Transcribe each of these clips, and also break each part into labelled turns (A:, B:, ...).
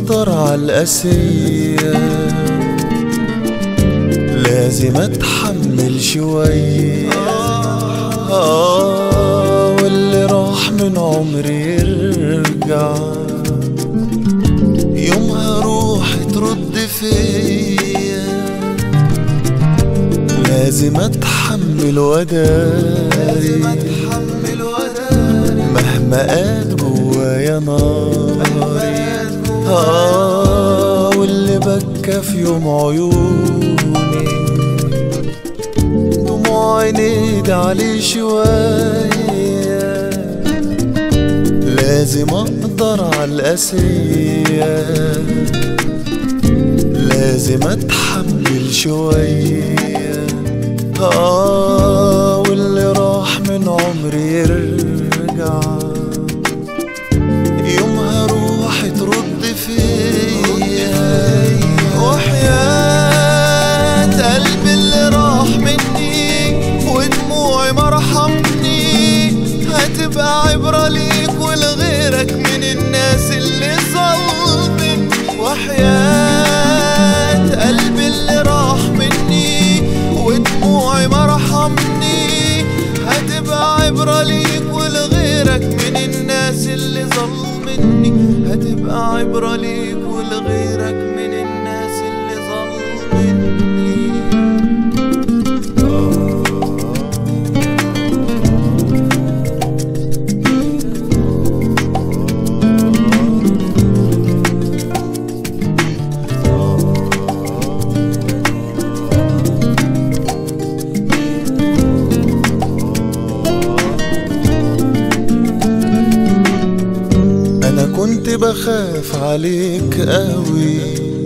A: اقدر على القاسية لازم اتحمل شوية آه واللي راح من عمري يرجع يومها روحي ترد فيا لازم اتحمل وداري مهما قال جوايا ناري آه واللي بكى في يوم عيوني دموع عيني عليه شوية لازم اقدر على القاسية لازم اتحمل شوية آه واللي راح من عمري يرجع يومها روحي ترد فيا وحياة قلبي اللي راح مني ودموعي ما رحمني هتبقى عبرة ليك ولغيرك من الناس اللي ظلمني وحياة قلبي اللي راح مني ودموعي ما رحمني هتبقى عبرة ليك ولغيرك من الناس اللي ظلمني هتبقى عبرة ليك ولغيرك من الناس اللي ظلمني انا كنت بخاف عليك قوي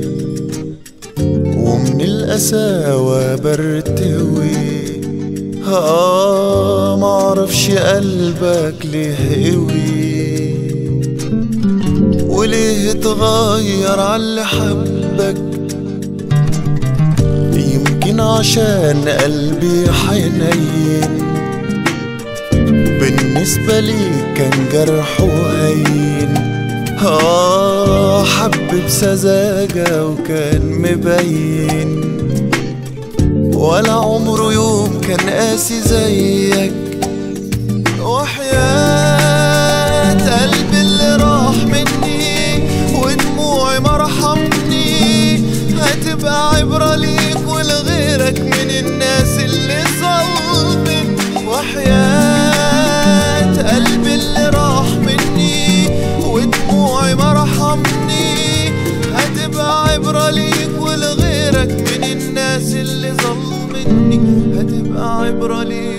A: ومن القساوة برتوي اه معرفش قلبك ليه قوي وليه اتغير عاللي حبك يمكن عشان قلبي حنين بالنسبة لي كان جرحه هين آه حب بسذاجة وكان مبين ولا عمره يوم كان قاسي زيك وحياة قلبي اللي راح مني ودموعي ما رحمني هتبقى عبرة ليك ولغيرك من الناس اللي ظلمني وحياة قلبي اللي راح مني ودموعي ما رحمني هتبقى عبرة ليك ولغيرك من الناس اللي ظلمني هتبقى عبرة ليك